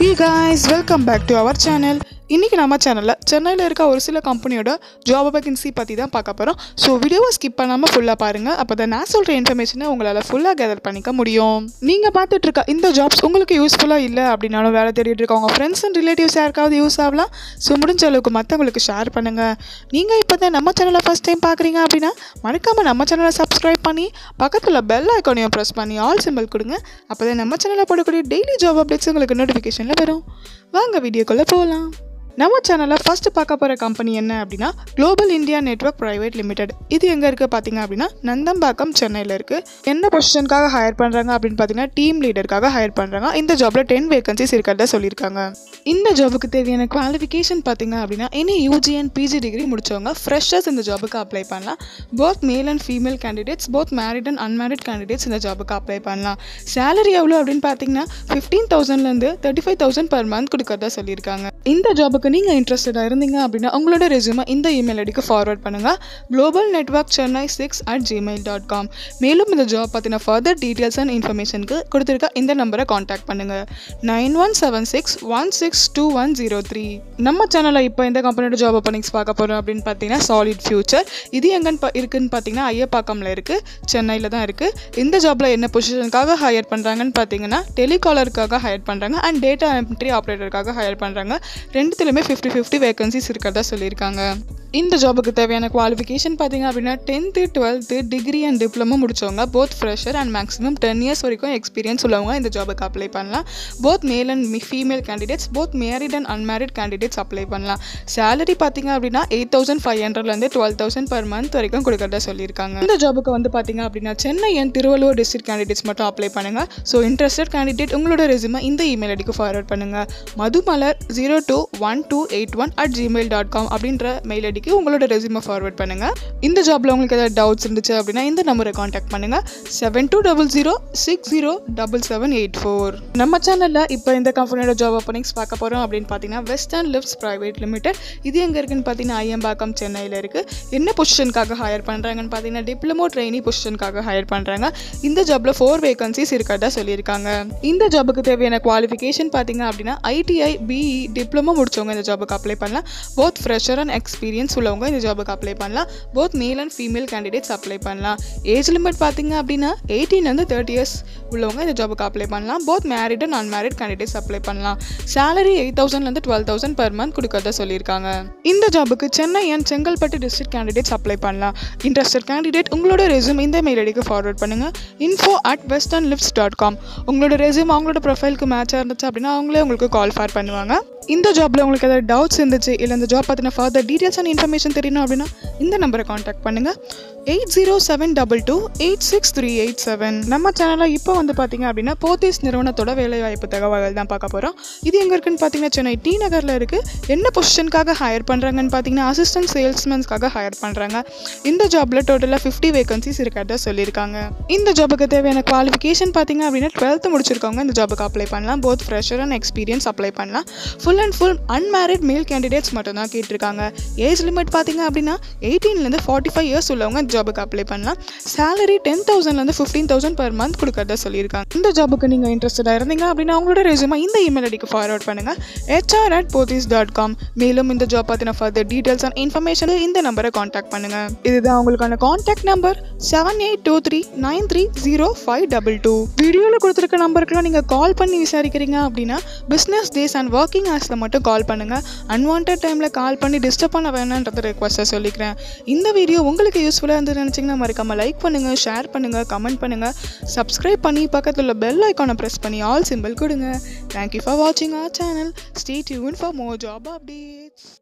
hey guys welcome back to our channel இன்றைக்கி நம்ம சேனலில் சென்னையில் இருக்க ஒரு சில கம்பெனியோட ஜாப் வேகன்சி பற்றி தான் பார்க்க போகிறோம் ஸோ வீடியோவை ஸ்கிப் பண்ணாமல் ஃபுல்லாக பாருங்கள் அப்போ தான் நான் சொல்கிற இன்ஃபர்மேஷனை உங்களால் ஃபுல்லாக கேதர் பண்ணிக்க முடியும் நீங்கள் பார்த்துட்டு இருக்க இந்த ஜாப்ஸ் உங்களுக்கு யூஸ்ஃபுல்லாக இல்லை அப்படின்னாலும் வேலை தேடிட்டு இருக்க உங்கள் ஃப்ரெண்ட்ஸ் அண்ட் ரிலேட்டிவ்ஸ் யாருக்காவது யூஸ் ஆகலாம் ஸோ முடிஞ்ச அளவுக்கு மற்றவங்களுக்கு ஷேர் பண்ணுங்கள் நீங்கள் இப்போ தான் நம்ம சேனலை ஃபஸ்ட் டைம் பார்க்குறீங்க அப்படின்னா மறக்காமல் நம்ம சேனலை சப்ஸ்கிரைப் பண்ணி பக்கத்தில் பெல் ஐக்கானையும் ப்ரெஸ் பண்ணி ஆல் சிம்பிள் கொடுங்க அப்போ தான் நம்ம சேனலில் போடக்கூடிய டெய்லி ஜாப் அப்டேட்ஸ் உங்களுக்கு நோட்டிஃபிகேஷனில் வரும் வாங்க வீடியோக்குள்ளே போகலாம் நம்ம சேனலில் ஃபஸ்ட்டு பார்க்க போகிற கம்பெனி என்ன அப்படின்னா Global India Network Private Limited இது எங்கே இருக்குது பார்த்தீங்க அப்படின்னா நந்தம்பாக்கம் சென்னையில் இருக்குது என்ன பொசிஷனுக்காக ஹையர் பண்ணுறாங்க அப்படின்னு பார்த்தீங்கன்னா டீம் லீடருக்காக ஹையர் பண்ணுறாங்க இந்த ஜாபில் டென் வேகன்சிஸ் இருக்கிறதா சொல்லியிருக்காங்க இந்த ஜாபுக்கு தேவையான குவாலிஃபிகேஷன் பார்த்தீங்க அப்படின்னா இனி யூஜி அண்ட் பிஜி டிகிரி முடிச்சவங்க ஃப்ரெஷர்ஸ் இந்த ஜாபுக்கு அப்ளை பண்ணலாம் both male and female candidates both married and unmarried candidates இந்த ஜாபுக்கு அப்ளை பண்ணலாம் சேலரி எவ்வளோ அப்படின்னு பார்த்தீங்கன்னா ஃபிஃப்டீன் தௌசண்ட்லேருந்து thirty five thousand per month கொடுக்கறதா சொல்லியிருக்காங்க இந்த ஜாபுக்கு நீங்கள் இன்ட்ரெஸ்டடாக இருந்தீங்க அப்படின்னா உங்களோட ரெஸ்யூமை இந்த இமெயில் ஐடிக்கு ஃபார்வர்ட் பண்ணுங்கள் Global Network Chennai six at Gmail dot com மேலும் இந்த ஜாப் பற்றின ஃபர்தர் டீட்டெயில்ஸ் அண்ட் இன்ஃபர்மேஷனுக்கு கொடுத்துருக்க இந்த நம்பரை காண்டாக்ட் பண்ணுங்கள் nine one seven six one six two one zero three நம்ம சேனலில் இப்போ இந்த கம்பெனியோட ஜாப் ஓப்பனிங்ஸ் பார்க்க போகிறோம் அப்படின்னு பார்த்தீங்கன்னா சாலிட் ஃபியூச்சர் இது எங்கன்னு பா- இருக்குன்னு பார்த்தீங்கன்னா ஐயப்பாக்கம்ல இருக்குது சென்னையில் தான் இருக்குது இந்த ஜாப்பில் என்ன பொசிஷனுக்காக ஹையர் பண்ணுறாங்கன்னு பார்த்தீங்கன்னா டெலிகாலருக்காக ஹையர் பண்ணுறாங்க அண்ட் டேட்டா என்ட்ரி ஆப்ரேட்டருக்காக ஹையர் பண்ணுறாங்க ரெண்டுத்துலையுமே ஃபிஃப்டி ஃபிஃப்டி வேகன்சிஸ் இருக்கிறதா சொல்லியிருக்காங்க இந்த ஜாபுக்கு தேவையான குவாலிஃபிகேஷன் பார்த்தீங்க அப்படின்னா tenth twelfth degree and diploma முடிச்சவங்க both fresher and maximum ten years வரைக்கும் எக்ஸ்பீரியன்ஸ் உள்ளவங்க இந்த ஜாபுக்கு அப்ளை பண்ணலாம் both male and female candidates both married and unmarried candidates apply பண்ணலாம் சேலரி பார்த்தீங்க அப்படின்னா எயிட் தௌசண்ட் ஃபைவ் ஹண்ட்ரட்லேருந்து டுவெல் தௌசண்ட் பர் மந்த் வரைக்கும் கொடுக்கறதா சொல்லியிருக்காங்க இந்த ஜாபுக்கு வந்து பார்த்தீங்க அப்படின்னா Chennai and Tiruvallur district candidates மட்டும் அப்ளை பண்ணுங்கள் ஸோ இன்ட்ரெஸ்டட் கேண்டிடேட் உங்களோட ரெசுமை இந்த இமெயில் ஐடிக்கு ஃபார்வர்ட் பண்ணுங்கள் Madhumalar zero two one two eight one at Gmail dot com அப்படின்ற மெயில் ஐடிக்கு உங்களோட ரெசுமை ஃபார்வர்ட் பண்ணுங்கள் இந்த ஜாப்பில் உங்களுக்கு ஏதாவது டவுட்ஸ் இருந்துச்சு அப்படின்னா இந்த நம்பரை காண்டாக்ட் பண்ணுங்கள் seven two double zero six zero double seven eight four நம்ம சேனலில் இப்போ இந்த கம்பெனியோட ஜாப் ஓப்பனிங்ஸ் பார்க்க போகிறோம் அப்படின்னு பார்த்தீங்கன்னா வெஸ்டர்ன் லிவ்ஸ் ப்ரைவேட் லிமிடெட் இது எங்கே இருக்குன்னு பார்த்தீங்கன்னா ஐயம்பாக்கம் சென்னையில் இருக்குது என்ன பொசிஷனுக்காக ஹையர் பண்ணுறாங்கன்னு பார்த்தீங்கன்னா டிப்ளமோ ட்ரெயினி பொசிஷனுக்காக ஹையர் பண்ணுறாங்க இந்த ஜாப்பில் ஃபோர் வேகன்சிஸ் இருக்கிறதா சொல்லியிருக்காங்க இந்த ஜாபுக்கு தேவையான குவாலிஃபிகேஷன் பார்த்தீங்க அப்படின்னா ஐடிஐ பிஇ டிப்ளமோ முடிச்சவங்க இந்த ஜாபுக்கு அப்ளை பண்ணலாம் போத் ஃப்ரெஷர் அண்ட் எக்ஸ்பீரியன்ஸ் உள்ளவங்க இந்த ஜாபுக்கு அப்ளை பண்ணலாம் both male and female candidates apply பண்ணலாம் ஏஜ் லிமிட் பார்த்தீங்க அப்படின்னா எயிட்டீன்லேருந்து தேர்ட்டி இயர்ஸ் உள்ளவங்க இந்த ஜாபுக்கு அப்ளை பண்ணலாம் both married and unmarried candidates apply பண்ணலாம் சேலரி எயிட் தௌசண்ட்லேருந்து டுவெல் தௌசண்ட் பர் மந்த் கொடுக்கறதா சொல்லியிருக்காங்க இந்த ஜாபுக்கு Chennai and Chengalpattu district candidates apply பண்ணலாம் இன்ட்ரெஸ்டட் கேண்டிடேட் உங்களோட ரெஸ்யூம் இந்த மெயில் ஐடிக்கு ஃபார்வர்ட் பண்ணுங்கள் info at western lips dot com உங்களோட ரெஸ்யூம் அவங்களோட ப்ரொஃபைலுக்கு மேட்சாக இருந்துச்சு அப்படின்னா அவங்களே உங்களுக்கு கால் ஃபார் பண்ணுவாங்க இந்த ஜாப்பில் உங்களுக்கு ஏதாவது டவுட்ஸ் இருந்துச்சு இல்லை இந்த ஜாப் பற்றின ஃபர்தர் டீட்டெயில்ஸ் அண்ட் இன்ஃபர்மேஷன் தெரியணும் அப்படின்னா இந்த நம்பரை காண்டாக்ட் பண்ணுங்கள் eight zero seven double two eight six three eight seven நம்ம சேனலில் இப்போ வந்து பார்த்தீங்க அப்படின்னா போத்தீஸ் நிறுவனத்தோட வேலைவாய்ப்பு தகவல்கள் தான் பார்க்க போகிறோம் இது எங்கே இருக்குன்னு பார்த்தீங்கன்னா சென்னை டி நகரில் இருக்குது என்ன பொசிஷனுக்காக ஹையர் பண்ணுறாங்கன்னு பார்த்தீங்கன்னா அசிஸ்டன்ட் சேல்ஸ்மேன்ஸ்க்காக ஹையர் பண்ணுறாங்க இந்த ஜாப்பில் டோட்டலாக ஃபிஃப்டி வேகன்சிஸ் இருக்கிறதா சொல்லியிருக்காங்க இந்த ஜாபுக்கு தேவையான குவாலிஃபிகேஷன் பார்த்தீங்க அப்படின்னா டுவெல்த்து முடிச்சிருக்கவங்க இந்த ஜாபுக்கு அப்ளை பண்ணலாம் both fresher and experience apply பண்ணலாம் full and full unmarried male candidates மட்டும் தான் கேட்டிருக்காங்க ஏஜ் லிமிட் பார்த்தீங்க அப்படின்னா எயிட்டீன்லேருந்து ஃபார்ட்டி ஃபைவ் இயர்ஸ் உள்ளவங்க இந்த ஜாபுக்கு அப்ளை பண்ணலாம் சேலரி டென் தௌசண்ட்லேருந்து ஃபிஃப்டீன் தௌசண்ட் பர் மந்த் கொடுக்கறதா சொல்லியிருக்காங்க இந்த ஜாபுக்கு நீங்கள் இன்ட்ரெஸ்டடாக இருந்தீங்க அப்படின்னா அவங்களோட ரெசுமை இந்த இமெயில் ஐடிக்கு ஃபார்வர்ட் பண்ணுங்கள் HR at Pothys dot com மேலும் இந்த ஜாப் பற்றின ஃபர்தர் டீட்டெயில்ஸ் அண்ட் இன்ஃபர்மேஷன் இந்த நம்பரை காண்டாக்ட் பண்ணுங்கள் இதுதான் உங்களுக்கான contact number seven eight two three nine three zero five double two வீடியோவில் கொடுத்துருக்க நம்பருக்குலாம் நீங்கள் கால் பண்ணி விசாரிக்கிறீங்க அப்படின்னா பிஸ்னஸ் டேஸ் அண்ட் ஒர்க்கிங் ஹவர்ஸில் மட்டும் கால் பண்ணுங்கள் அன்வான்ட் டைமில் கால் பண்ணி டிஸ்டர்ப் பண்ண வேணான்றத ரெக்வஸ்ட்டாக சொல்லிக்கிறேன் இந்த வீடியோ உங்களுக்கு யூஸ்ஃபுல்லாக இருந்து நினச்சிங்கன்னா மறக்காமல் லைக் பண்ணுங்கள் ஷேர் பண்ணுங்கள் கமெண்ட் பண்ணுங்கள் சப்ஸ்கிரைப் பண்ணி பக்கத்தில் உள்ள பெல் ஐக்கானை ப்ரெஸ் பண்ணி ஆல் சிம்பிள் கொடுங்க தேங்க்யூ ஃபார் வாட்சிங் our channel stay tune for more job updates